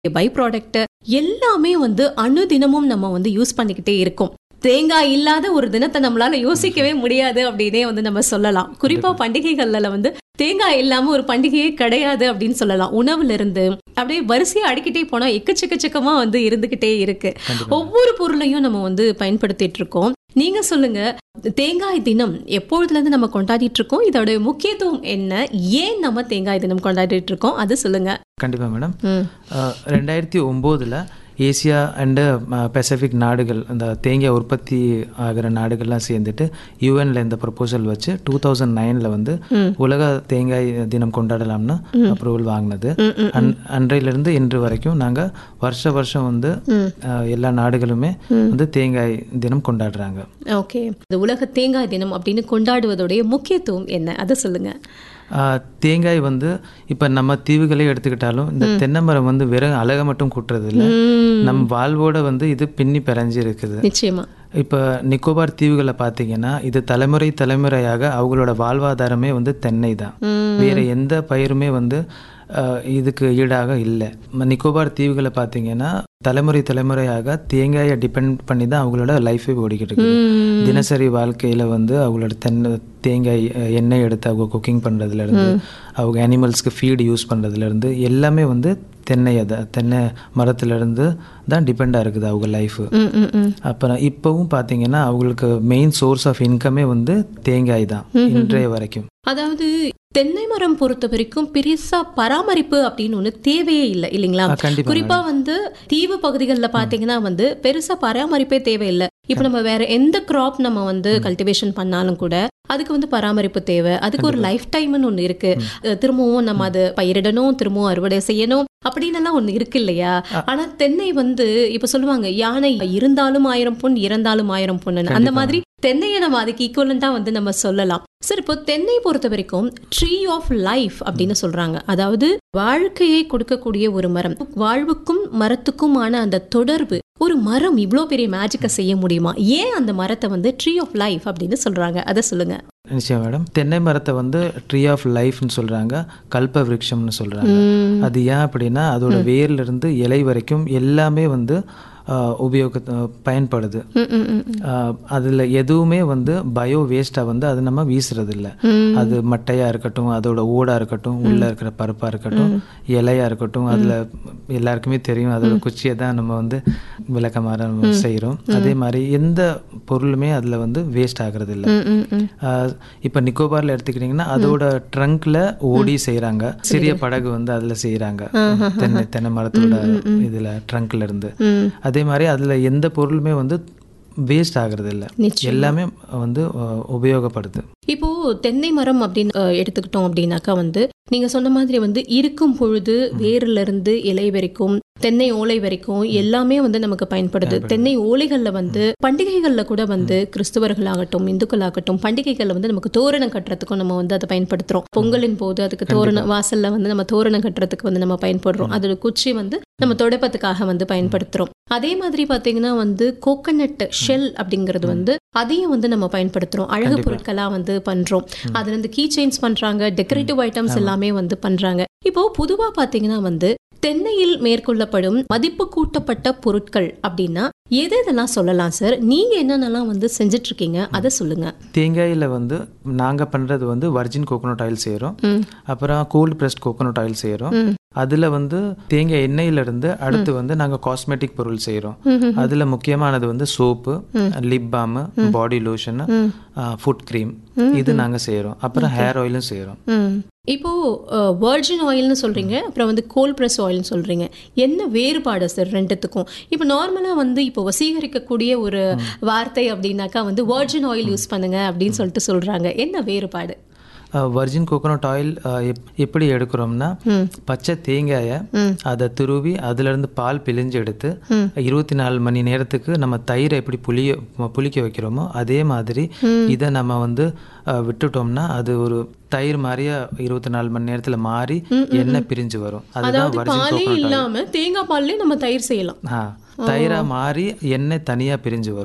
By product எல்லாமே வந்து அனுதினமும் நம்ம வந்து யூஸ் பண்ணிக்கிட்டே இருக்கோம் தேங்காய் இல்லாத ஒரு தினத்தை நம்மளால யோசிக்கவே முடியாது அப்படின்னே வந்து நம்ம சொல்லலாம் குறிப்பா பண்டிகைகள்ல வந்து தேங்காய் இல்லாம ஒரு பண்டிகையே கிடையாது அப்படின்னு சொல்லலாம் உணவுல இருந்து அப்படியே வரிசையா அடிக்கிட்டே போனா எக்கச்சக்கச்சக்கமா வந்து இருந்துகிட்டே இருக்கு கண்டிப்பா ஒவ்வொரு பொருளையும் நம்ம வந்து பயன்படுத்திட்டு இருக்கோம் நீங்க சொல்லுங்க தேங்காய் தினம் எப்பொழுதுல இருந்து நம்ம கொண்டாடிட்டு இருக்கோம் இதோட முக்கியத்துவம் என்ன ஏன் நம்ம தேங்காய் தினம் கொண்டாடிட்டு இருக்கோம் அது சொல்லுங்க கண்டிப்பா மேடம் ம். அஹ், ரெண்டாயிரத்தி ஒம்போதில் ஏசியா அண்டு பசிபிக் நாடுகள் இந்த தேங்காய் உற்பத்தி ஆகிற நாடுகள்லாம் சேர்ந்துட்டு யூஎன்ல இந்த ப்ரொபோசல் வச்சு டூ தௌசண்ட் நைனில் வந்து உலக தேங்காய் தினம் கொண்டாடலாம்னு அப்ரூவல் வாங்கினது அன் அன்றையிலிருந்து இன்று வரைக்கும் நாங்கள் வருஷ வருஷம் வந்து அஹ், எல்லா நாடுகளுமே வந்து தேங்காய் தினம் கொண்டாடுறாங்க ஓகே இந்த உலக தேங்காய் தினம் அப்படின்னு கொண்டாடுவதோடைய முக்கியத்துவம் என்ன அதை சொல்லுங்க ஆஹ் தேங்காய் வந்து இப்போ நம்ம தீவுகளே எடுத்துக்கிட்டாலும் இந்த தென்னை மரம் வந்து வெறும் அழகை மட்டும் கூட்டுறது இல்லை நம் வாழ்வோட வந்து இது பின்னி பிறஞ்சு இருக்குது நிச்சயமா இப்போ நிக்கோபார் தீவுகளை பார்த்தீங்கன்னா இது தலைமுறை தலைமுறையாக அவங்களோட வாழ்வாதாரமே வந்து தென்னை தான் வேற எந்த பயிருமே வந்து ஆஹ், இதுக்கு ஈடாக இல்லை ம- நிக்கோபார் தீவுகளை பார்த்தீங்கன்னா தலைமுறை தலைமுறையாக தேங்காயை டிபெண்ட் பண்ணி தான் அவங்களோட லைஃபே ஓடிக்கிட்டு இருக்குது தினசரி வாழ்க்கையில் வந்து அவங்களோட தென்னை தேங்காய் அஹ், எண்ணெய் எடுத்து அவங்க குக்கிங் பண்ணுறதுலேருந்து அவங்க அனிமல்ஸ்க்கு ஃபீட் யூஸ் பண்ணுறதுலேருந்து எல்லாமே வந்து தென்னை அதை தென்னை மரத்துலேருந்து தான் டிபெண்டாக இருக்குது அவங்க லைஃபு ம், ம், ம். அப்புறம் இப்போவும் பார்த்தீங்கன்னா அவங்களுக்கு மெயின் சோர்ஸ் ஆஃப் இன்கமே வந்து தேங்காய் தான் இன்றைய வரைக்கும் அதாவது தென்னை மரம் பொறுத்த வரைக்கும் பெருசா பராமரிப்பு அப்படின்னு ஒண்ணு தேவையே இல்லை இல்லைங்களா ஆ, கண்டிப்பா குறிப்பா வந்து தீவு பகுதிகளில் பாத்தீங்கன்னா வந்து பெருசா பராமரிப்பே தேவையில்லை இப்போ நம்ம வேற எந்த கிராப் நம்ம வந்து கல்டிவேஷன் பண்ணாலும் கூட அதுக்கு வந்து பராமரிப்பு தேவை அதுக்கு ஒரு லைஃப் டைம்னு ஒண்ணு இருக்கு அஹ் திரும்பவும் நம்ம அது பயிரிடணும் திரும்பவும் அறுவடை செய்யணும் அப்படின்னு எல்லாம் ஒண்ணு இருக்கு இல்லையா ஆனா தென்னை வந்து இப்ப சொல்லுவாங்க யானை இருந்தாலும் ஆயிரம் பொன் இறந்தாலும் ஆயிரம் பொண்ணு அந்த மாதிரி தென்னையை நம்ம அதுக்கு ஈக்குவலண்டா வந்து நம்ம சொல்லலாம் சார் இப்போ தென்னை பொறுத்த வரைக்கும் ட்ரீ ஆஃப் லைஃப் அப்படின்னு சொல்றாங்க அதாவது வாழ்க்கையை கொடுக்கக்கூடிய ஒரு மரம் வாழ்வுக்கும் மரத்துக்குமான அந்த தொடர்பு ஒரு மரம் இவ்வளோ பெரிய மேஜிக்கை செய்ய முடியுமா ஏன் அந்த மரத்தை வந்து ட்ரீ ஆஃப் லைஃப் அப்படின்னு சொல்றாங்க அதை சொல்லுங்க நிச்சயம் மேடம் தென்னை மரத்தை வந்து ட்ரீ ஆஃப் லைஃப்னு சொல்கிறாங்க கல்ப விருட்சம்னு சொல்கிறாங்க அது ஏன் அப்படின்னா அதோட வேர்ல இருந்து இலை வரைக்கும் எல்லாமே வந்து ஆஹ், உபயோக ஆஹ், பயன்படுது ம், ம், ம், ம். அதில் எதுவுமே வந்து பயோ வேஸ்ட்டாக வந்து அது நம்ம வீசுறது இல்ல அது மட்டையாக இருக்கட்டும் அதோட ஓடாக இருக்கட்டும் உள்ளே இருக்கிற பருப்பாக இருக்கட்டும் இலையாக இருக்கட்டும் அதில் எல்லாருக்குமே தெரியும் அதோட குச்சியை தான் நம்ம வந்து விளக்கமாற நம்ம செய்கிறோம் அதே மாதிரி எந்த பொருளுமே அதில் வந்து வேஸ்ட் ஆகிறது இல்லை ம், ம், ம். இப்போ நிக்கோபார்ல எடுத்துக்கிட்டிங்கன்னா அதோட ட்ரங்க்ல ஓடி செய்கிறாங்க சிறிய படகு வந்து அதில் செய்கிறாங்க தென்னை தென்னை மரத்தோட இதில் ட்ரங்க்ல இருந்து ம். அதே மாதிரி அதில் எந்த பொருளுமே வந்து வேஸ்ட் ஆகிறது இல்லை நிச்சயம் எல்லாமே வந்து அஹ், உபயோகப்படுது இப்போ தென்னை மரம் அப்படின்னு அஹ், எடுத்துக்கிட்டோம் அப்படின்னாக்கா வந்து நீங்க சொன்ன மாதிரி வந்து இருக்கும் பொழுது வேர்ல இருந்து இலை வரைக்கும் தென்னை ஓலை வரைக்கும் எல்லாமே வந்து நமக்கு பயன்படுது தென்னை ஓலைகள்ல வந்து பண்டிகைகள்ல கூட வந்து கிறிஸ்துவர்களாகட்டும் இந்துக்களாகட்டும் பண்டிகைகள்ல வந்து நமக்கு தோரணம் கட்டுறதுக்கும் நம்ம வந்து அதை பயன்படுத்துறோம் பொங்கலின் போது அதுக்கு தோரணம் வாசல்ல வந்து நம்ம தோரணம் கட்டுறதுக்கு வந்து நம்ம பயன்படுறோம் அதோட குச்சி வந்து நம்ம தொடப்பத்துக்காக வந்து பயன்படுத்துறோம் அதே மாதிரி பாத்தீங்கன்னா வந்து கோகனட் ஷெல் அப்படிங்கிறது வந்து அதையும் வந்து நம்ம பயன்படுத்துறோம் அழகு பொருட்களா வந்து பண்றோம் அதுல இருந்து கீ செயின்ஸ் பண்றாங்க டெக்கரேட்டிவ் ஐட்டம்ஸ் எல்லாமே வந்து பண்றாங்க இப்போ பொதுவா பாத்தீங்கன்னா வந்து தென்னையில் மேற்கொள்ளப்படும் மதிப்பு கூட்டப்பட்ட பொருட்கள் அப்படின்னா எது இதெல்லாம் சொல்லலாம் சார் நீங்க என்னென்னலாம் வந்து செஞ்சுட்டு இருக்கீங்க அதை சொல்லுங்க தேங்காயில் வந்து நாங்கள் பண்ணுறது வந்து வர்ஜின் கோகோனட் ஆயில் செய்கிறோம் ம். அப்புறம் கோல்டு ப்ரெஸ்ட் கோகோனட் ஆயில் செய்கிறோம் அதில் வந்து தேங்காய் எண்ணெயிலிருந்து அடுத்து வந்து நாங்கள் காஸ்மெட்டிக் பொருள் செய்கிறோம் அதில் முக்கியமானது வந்து soap lip balm body lotion foot cream இது நாங்கள் செய்கிறோம் அப்புறம் ஹேர் ஆயிலும் செய்கிறோம் ம். இப்போ வர்ஜின் ஆயில்னு சொல்றீங்க அப்புறம் வந்து கோல் பிரஸ் ஆயில்னு சொல்றீங்க என்ன வேறுபாடு சார் ரெண்டுத்துக்கும் இப்போ நார்மலா வந்து இப்போ வசீகரிக்கக்கூடிய ஒரு வார்த்தை அப்படின்னாக்கா வந்து வர்ஜின் ஆயில் யூஸ் பண்ணுங்க அப்படின்னு சொல்லிட்டு சொல்றாங்க என்ன வேறுபாடு வர்ஜின் கோகோனட் ஆயில் எப்படி எடுக்கிறோம்னா பச்சை தேங்காயை அதை துருவி அதுலேருந்து பால் பிழிஞ்சு எடுத்து இருபத்தி நாலு மணி நேரத்துக்கு நம்ம தயிரை எப்படி புளிய புளிக்க வைக்கிறோமோ அதே மாதிரி இதை நம்ம வந்து அஹ், விட்டுட்டோம்னா அது ஒரு தயிர் மாதிரியே இருபத்தி நாலு மணி நேரத்துல மாறி எண்ணெய் பிரிஞ்சு வரும் அதுதான் அதாவது வர்ஜின் பாலே கோகோனட் இல்லாம தேங்காய் பால்லே நம்ம தயிர் செய்யலாம் ஆ தயிரா மாறி எண்ணெய் தனியா பிரிஞ்சு வரும்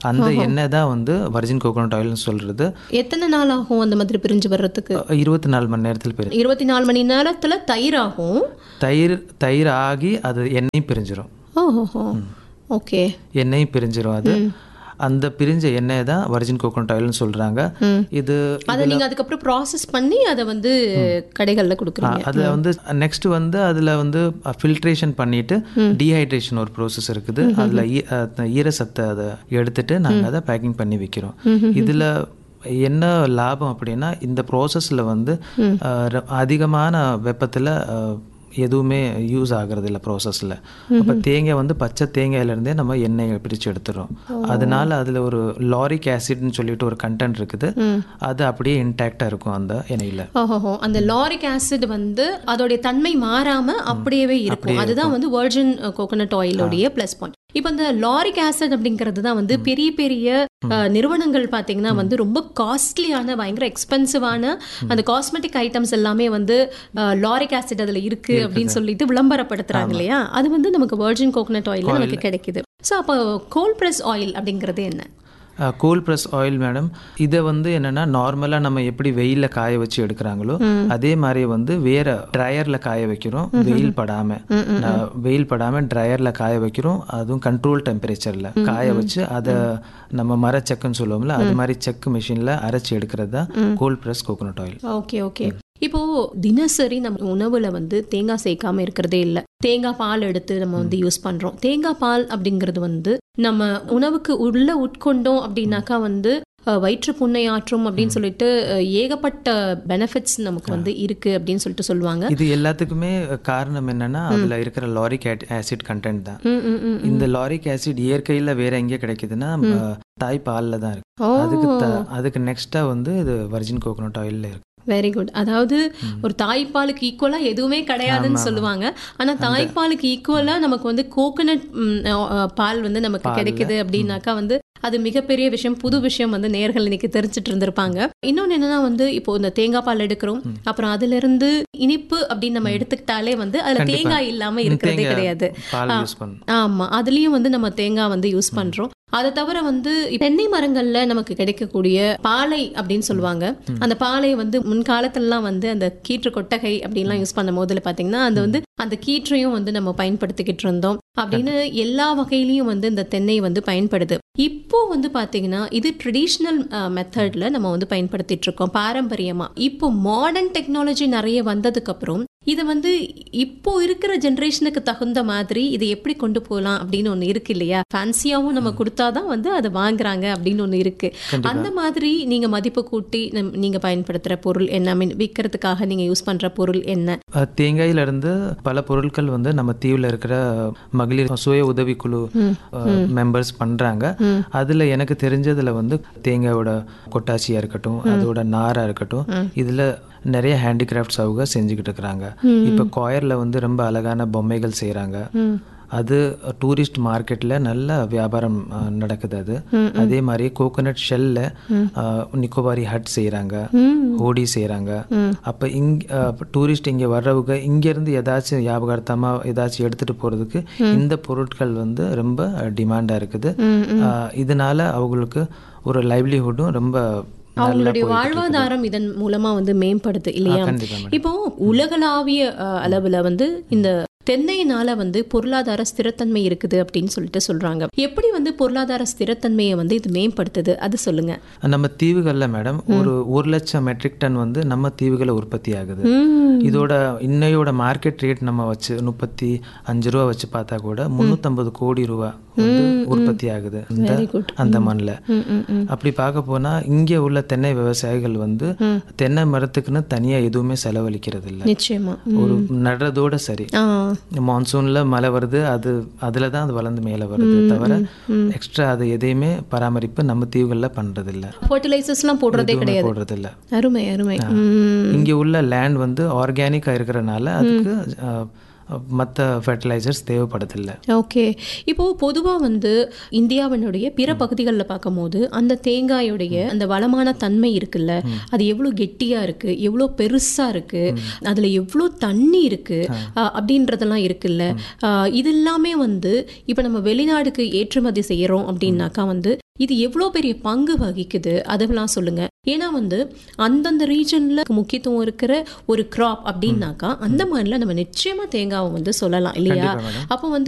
அந்த எண்ணெய் தான் வந்து வர்ஜின் கோகோனட் ஆயில்னு சொல்கிறது எத்தனை நாள் ஆகும் அந்த மாதிரி பிரிஞ்சு வர்றதுக்கு இருபத்தி நாலு மணி நேரத்தில் பிரி இருபத்தி நாலு மணி நேரத்துல தயிர் ஆகும் தயிர் தயிர் ஆகி அது எண்ணெயும் பிரிஞ்சிரும் ஓஹோ ஓகே எண்ணெயும் பிரிஞ்சிரும் அது அந்த பிரிஞ்ச எண்ணெய் தான் வர்ஜின் கோகோனட் ஆயில்னு சொல்கிறாங்க இது அதை நீங்க அதுக்கப்புறம் ப்ராசஸ் பண்ணி அதை வந்து கடைகள்ல கொடுக்குறீங்க அதில் வந்து நெக்ஸ்ட் வந்து அதில் வந்து ஃபில்ட்ரேஷன் பண்ணிட்டு டீஹைட்ரேஷன் ஒரு ப்ரோசஸ் இருக்குது அதில் ஈரசத்தை அதை எடுத்துட்டு நாங்கள் அதை பேக்கிங் பண்ணி விற்கிறோம் இதில் என்ன லாபம் அப்படின்னா இந்த ப்ராசஸில் வந்து அஹ், ர- அதிகமான வெப்பத்தில் எதுவுமே யூஸ் ஆகிறது இல்லை ப்ராசஸில் அப்போ தேங்காய் வந்து பச்சை தேங்காயிலேருந்தே நம்ம எண்ணெயை பிரித்து எடுத்துடுறோம் அதனால அதில் ஒரு லாரிக் ஆசிட்னு சொல்லிட்டு ஒரு கண்டென்ட் இருக்குது அது அப்படியே இன்டாக்டாக இருக்கும் அந்த எண்ணெயில் ஓஹோ அந்த லாரிக் ஆசிட் வந்து அதோடைய தன்மை மாறாம அப்படியே இருக்கும் அதுதான் வந்து வர்ஜின் கோகோனட் ஆயிலோடைய ப்ளஸ் பாயிண்ட் இப்போ இந்த லாரிக் ஆசிட் அப்படிங்கிறது தான் வந்து பெரிய பெரிய அஹ், நிறுவனங்கள் பார்த்தீங்கன்னா வந்து ரொம்ப காஸ்ட்லியான பயங்கர எக்ஸ்பென்சிவான அந்த காஸ்மெட்டிக் ஐட்டம்ஸ் எல்லாமே வந்து லாரிக் ஆசிட் அதுல இருக்கு அப்படின்னு சொல்லிட்டு விளம்பரப்படுத்துறாங்க இல்லையா அது வந்து நமக்கு வர்ஜின் கோகோனட் ஆயில் நமக்கு கிடைக்குது ஸோ அப்போ கோல் பிரஸ் ஆயில் அப்படிங்கிறது என்ன கோல் ப்ரெஸ் ஆயில் மேடம் இதை வந்து என்னன்னா நார்மலாக நம்ம எப்படி வெயிலில் காய வச்சு எடுக்கிறாங்களோ அதே மாதிரி வந்து வேற ட்ரையரில் காய வைக்கிறோம் வெயில் படாமல் வெயில் படாமல் ட்ரையரில் காய வைக்கிறோம் அதுவும் கண்ட்ரோல் டெம்பரேச்சரில் காய வச்சு அதை நம்ம மர செக்குன்னு சொல்லுவோம்ல அது மாதிரி செக்கு மிஷினில் அரைச்சி எடுக்கிறது தான் cold press coconut oil okay okay இப்போ தினசரி நம்ம உணவுல வந்து தேங்காய் சேர்க்காம இருக்கிறதே இல்ல தேங்காய் பால் எடுத்து நம்ம வந்து யூஸ் பண்றோம் தேங்காய் பால் அப்படிங்கிறது வந்து நம்ம உணவுக்கு உள்ள உட்கொண்டோம் அப்படின்னாக்கா வந்து அஹ், வயிற்று புண்ணை ஆற்றும் அப்படின்னு சொல்லிட்டு அஹ், ஏகப்பட்ட பெனிஃபிட்ஸ் நமக்கு வந்து இருக்கு அப்படின்னு சொல்லிட்டு சொல்லுவாங்க இது எல்லாத்துக்குமே காரணம் என்னன்னா அதுல இருக்கிற லாரிக் ஆசிட் கண்டென்ட் தான் ம், ம், ம். இந்த லாரிக் ஆசிட் இயற்கையில வேற எங்கே கிடைக்குதுன்னா அஹ், தாய் பால்ல தான் இருக்கு ஓ அதுக்கு த- அதுக்கு நெக்ஸ்டா வந்து இது வர்ஜின் கோகோனட் ஆயில்ல இருக்கு வெரி குட் அதாவது ஒரு தாய்ப்பாலுக்கு ஈக்குவலா எதுவுமே கிடையாதுன்னு சொல்லுவாங்க ஆனா தாய்ப்பாலுக்கு ஈக்குவலா நமக்கு வந்து கோகனட் பால் வந்து நமக்கு கிடைக்குது அப்படின்னாக்கா வந்து அது மிகப்பெரிய விஷயம் புது விஷயம் வந்து நேர்கள் இன்னைக்கு தெரிஞ்சிட்டு இருந்திருப்பாங்க இன்னொன்னு என்னன்னா வந்து இப்போ இந்த தேங்காய் பால் எடுக்கிறோம் அப்புறம் அதுல இருந்து இனிப்பு அப்படின்னு நம்ம எடுத்துக்கிட்டாலே வந்து அதுல தேங்காய் இல்லாம இருக்கிறதே தேங்காய் கிடையாது பால் யூஸ் பண்ணும் ஆமா அதுலயும் வந்து நம்ம தேங்காய் வந்து யூஸ் பண்றோம் அதை தவிர வந்து தென்னை மரங்கள்ல நமக்கு கிடைக்கக்கூடிய பாலை அப்படின்னு சொல்லுவாங்க அந்த பாலை வந்து முன்காலத்துலலாம் வந்து அந்த கீற்று கொட்டகை அப்படின்லாம் யூஸ் பண்ணும் போதுல பாத்தீங்கன்னா அது வந்து அந்த கீற்றையும் வந்து நம்ம பயன்படுத்திக்கிட்டு இருந்தோம் அப்படின்னு எல்லா வகையிலயும் வந்து இந்த தென்னை வந்து பயன்படுது இப்போ வந்து பாத்தீங்கன்னா இது ட்ரெடிஷ்னல் மெத்தட்ல நம்ம வந்து பயன்படுத்திட்டு இருக்கோம் பாரம்பரியமா இப்போ மாடர்ன் டெக்னாலஜி நிறைய வந்ததுக்கு அப்புறம் இதை வந்து இப்போ இருக்கிற ஜென்ரேஷனுக்கு தகுந்த மாதிரி இதை எப்படி கொண்டு போகலாம் அப்படின்னு ஒண்ணு இருக்கு இல்லையா ஃபேன்சியாவும் நம்ம கொடுத்தாதான் வந்து அதை வாங்குறாங்க அப்படின்னு ஒண்ணு இருக்கு அந்த மாதிரி நீங்க மதிப்பு கூட்டி நம்- நீங்க பயன்படுத்துற பொருள் என்ன மீன் விற்கிறதுக்காக நீங்க யூஸ் பண்ற பொருள் என்ன அஹ், தேங்காயில இருந்து பல பொருட்கள் வந்து நம்ம தீவுல இருக்கிற மகளிர் சுய உதவிக்குழு மெம்பர்ஸ் பண்றாங்க அதுல எனக்கு தெரிஞ்சதுல வந்து தேங்காயோட கொட்டாச்சியா இருக்கட்டும் அதோட நாரா இருக்கட்டும் இதுல நிறைய ஹேண்டிகிராஃப்ட்ஸ் அவங்க செஞ்சுக்கிட்டு இருக்கிறாங்க இப்போ காயர்ல வந்து ரொம்ப அழகான பொம்மைகள் செய்றாங்க அது டூரிஸ்ட் மார்க்கெட்ல நல்ல வியாபாரம் அஹ், நடக்குது அது அதே மாதிரி கோகோனட் ஷெல்ல நிக்கோபாரி ஹட் செய்றாங்க ஹோடி செய்றாங்க அப்ப இங் டூரிஸ்ட் இங்க வர்றவங்க இங்க இருந்து ஏதாச்சும் ஞாபகார்த்தமா ஏதாச்சும் எடுத்துட்டு போறதுக்கு இந்த பொருட்கள் வந்து ரொம்ப டிமாண்டா இருக்குது அஹ், இதனால அவங்களுக்கு ஒரு லைவ்லிஹுட்டும் ரொம்ப நல்லா அவங்களுடைய போயிட்டு இருக்குது. வாழ்வாதாரம் இதன் மூலமா வந்து மேம்படுது இல்லையா கண்டிப்பா மேடம் இப்போ உலகளாவிய அஹ், அளவுல வந்து இந்த தென்னையினால வந்து பொருளாதார ஸ்திரத்தன்மை இருக்குது அப்படின்னு சொல்லிட்டு சொல்றாங்க எப்படி வந்து பொருளாதார ஸ்திரத்தன்மையை வந்து இது மேம்படுத்துது அது சொல்லுங்க நம்ம தீவுகள்ல மேடம் ஒரு ஒரு லட்சம் மெட்ரிக் டன் வந்து நம்ம தீவுகளை உற்பத்தி ஆகுது ம். இதோட இன்னையோட மார்க்கெட் ரேட் நம்ம வச்சு முப்பத்தி அஞ்சு ரூபா வச்சு பார்த்தா கூட முந்நூற்றம்பது கோடி ரூபா வந்து உற்பத்தி ஆகுது இந்த Very good. அந்த மண்ணில் ம், ம், ம். அப்படி பார்க்க போனா இங்கே உள்ள தென்னை விவசாயிகள் வந்து தென்னை மரத்துக்குன்னு தனியா எதுவுமே செலவழிக்கிறது இல்ல நிச்சயமா ஒரு நடுறதோட சரி ஆ மான்சூன்ல மழை வருது அது அதுல தான் அது வளர்ந்து மேலே வருது தவிர எக்ஸ்ட்ரா அது எதையுமே பராமரிப்பு நம்ம தீவுகள்ல பண்றது இல்ல ஃபர்டிலைசர்ஸ்லாம் போடுறதே எதுவுமே கிடையாது போடுறது இல்ல அருமை அருமை ம். இங்க உள்ள லேண்ட் வந்து ஆர்கானிக்கா இருக்கிறனால அதுக்கு மற்ற ஃபர்டிலைசர்ஸ் தேவைப்படுதில்லை ஓகே இப்போ பொதுவா வந்து இந்தியாவினுடைய பிற பகுதிகளில் பார்க்கும்போது அந்த தேங்காயுடைய அந்த வளமான தன்மை இருக்குல்ல அது எவ்வளோ கெட்டியா இருக்கு எவ்வளோ பெருசா இருக்கு அதுல எவ்வளோ தண்ணி இருக்கு அஹ், அப்படின்றதெல்லாம் இருக்குல்ல அஹ், இது எல்லாமே வந்து இப்போ நம்ம வெளிநாடுக்கு ஏற்றுமதி செய்யறோம் அப்படின்னாக்கா வந்து இது எவ்வளோ பெரிய பங்கு வகிக்குது அதெல்லாம் சொல்லுங்க ஏன்னா வந்து அந்தந்த ரீஜன்ல முக்கியத்துவம் இருக்கிற ஒரு கிராப் அப்படின்னாக்கா அந்த மாதிரில நம்ம நிச்சயமா தேங்காவை வந்து சொல்லலாம் இல்லையா கண்டிப்பா மேடம் அப்போ வந்து